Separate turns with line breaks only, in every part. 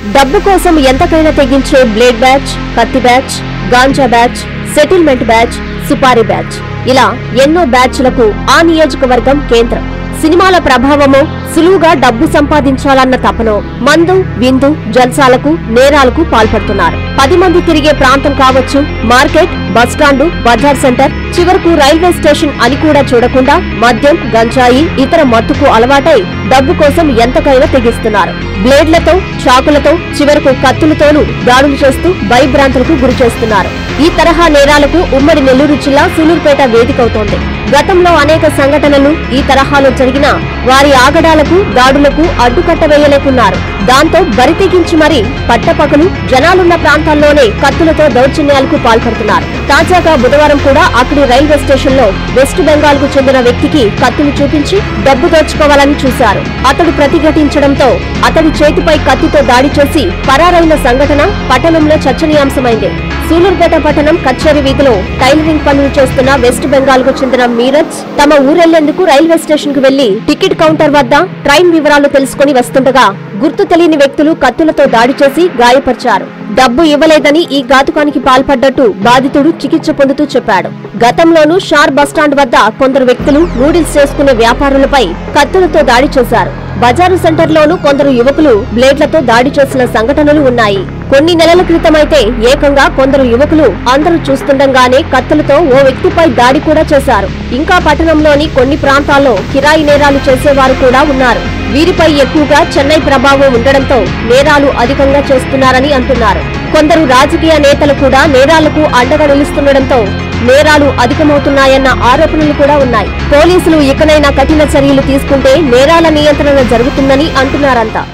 డబ్బు కోసం ఎంతకైనా తెగించే బ్లేడ్ బ్యాచ్ కత్తి batch ganja batch settlement batch supari batch ఇలా ఎన్నో బ్యాచ్లకు ఆ నియోజకవర్గం కేంద్రం సినిమాల ప్రభావమో సులువుగా డబ్బు సంపాదించాలన్న తపనో మందు విందు జల్సాలకు నేరాలకు పాల్పడుతున్నారు పది మంది తిరిగే ప్రాంతం కావచ్చు మార్కెట్ బస్టాండు బజార్ సెంటర్ చివరకు రైల్వే స్టేషన్ అని కూడా చూడకుండా మద్యం గంజాయి ఇతర మత్తుకు అలవాటై డబ్బు కోసం ఎంతకైనా తెగిస్తున్నారు బ్లేడ్లతో చాకులతో చివరకు కత్తులతోనూ దాడులు చేస్తూ భయభ్రాంతులకు గురి చేస్తున్నారు ఈ తరహా నేరాలకు ఉమ్మడి నెల్లూరు జిల్లా సూలూరుపేట వేదికవుతోంది గతంలో అనేక సంఘటనలు ఈ తరహాలో జరిగినా వారి ఆగడాలకు దాడులకు అడ్డుకట్ట వేయలేకున్నారు దాంతో బరితెగించి మరీ పట్టపగలు జనాలున్న ప్రాంతాల్లోనే కత్తులతో దౌర్జన్యాలకు పాల్పడుతున్నారు తాజాగా బుధవారం కూడా అక్కడి రైల్వే స్టేషన్ లో వెస్ట్ బెంగాల్ కు చెందిన వ్యక్తికి కత్తులు చూపించి డబ్బు దోచుకోవాలని చూశారు అతడు ప్రతిఘటించడంతో అతడి చేతిపై కత్తితో దాడి చేసి పరారైన సంఘటన పట్టణంలో చర్చనీయాంశమైంది సూలూరుపేట పట్టణం కచ్చేరి వీధిలో టైలరింగ్ పనులు చేస్తున్న వెస్ట్ బెంగాల్ కు చెందిన మీరజ్ తమ ఊరెళ్లేందుకు రైల్వే స్టేషన్ కు వెళ్లి టికెట్ కౌంటర్ వద్ద ట్రైన్ వివరాలు తెలుసుకుని వస్తుండగా గుర్తు తెలియని వ్యక్తులు కత్తులతో దాడి చేసి గాయపరిచారు డబ్బు ఇవ్వలేదని ఈ ఘాతుకానికి పాల్పడ్డట్టు బాధితుడు చికిత్స పొందుతూ చెప్పాడు గతంలోనూ షార్ బస్టాండ్ వద్ద కొందరు వ్యక్తులు నూడిల్స్ చేసుకునే వ్యాపారులపై కత్తులతో దాడి చేశారు బజారు సెంటర్లోనూ కొందరు యువకులు బ్లేడ్లతో దాడి చేసిన సంఘటనలు ఉన్నాయి కొన్ని నెలల క్రితమైతే ఏకంగా కొందరు యువకులు అందరూ చూస్తుండగానే కత్తులతో ఓ వ్యక్తిపై దాడి కూడా చేశారు ఇంకా పట్టణంలోని కొన్ని ప్రాంతాల్లో కిరాయి నేరాలు చేసేవారు కూడా ఉన్నారు వీరిపై ఎక్కువగా చెన్నై ప్రభావం ఉండడంతో నేరాలు అధికంగా చేస్తున్నారని అంటున్నారు కొందరు రాజకీయ నేతలు కూడా నేరాలకు అండగా నిలుస్తుండటంతో నేరాలు అధికమవుతున్నాయన్న ఆరోపణలు కూడా ఉన్నాయి పోలీసులు ఇకనైనా కఠిన చర్యలు తీసుకుంటే నేరాల నియంత్రణ జరుగుతుందని అంటున్నారంతా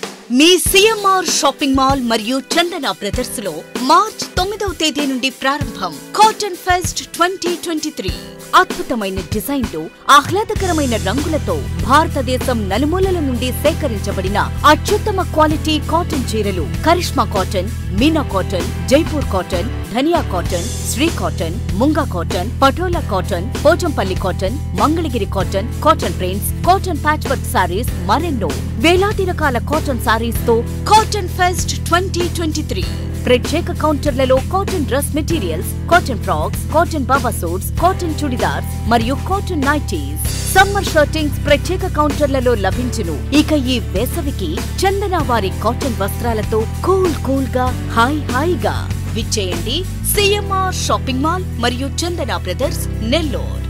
మీ సిఎంఆర్ షాపింగ్ మాల్ మరియు చందన బ్రదర్స్ లో మార్చ్ తొమ్మిదవ తేదీ నుండి ప్రారంభం cotton fest twenty twenty three అద్భుతమైన డిజైన్లు ఆహ్లాదకరమైన రంగులతో భారతదేశం నలుమూలల నుండి సేకరించబడిన అత్యుత్తమ క్వాలిటీ కాటన్ చీరలు Karishma cotton Meena cotton Jaipur cotton Dhaniya cotton Sri cotton Munga cotton patola cotton Pochampalli cotton Mangalagiri cotton cotton prints cotton patch work saris మరెన్నో వేలాది రకాల కాటన్ సారీస్ తో cotton fest twenty twenty three ప్రత్యేక కౌంటర్లలో cotton dress materials cotton frocks cotton baba suits cotton churidars మరియు కాటన్ నైటీస్ సమ్మర్ షర్టింగ్స్ ప్రత్యేక కౌంటర్లలో లభించును ఇక ఈ వేసవికి చందన వారి కాటన్ వస్త్రాలతో కూల్ కూల్ గా హాయ్ హాయిగా విచ్చేయండి సిఎంఆర్ షాపింగ్ మాల్ మరియు చందన బ్రదర్స్ నెల్లూరు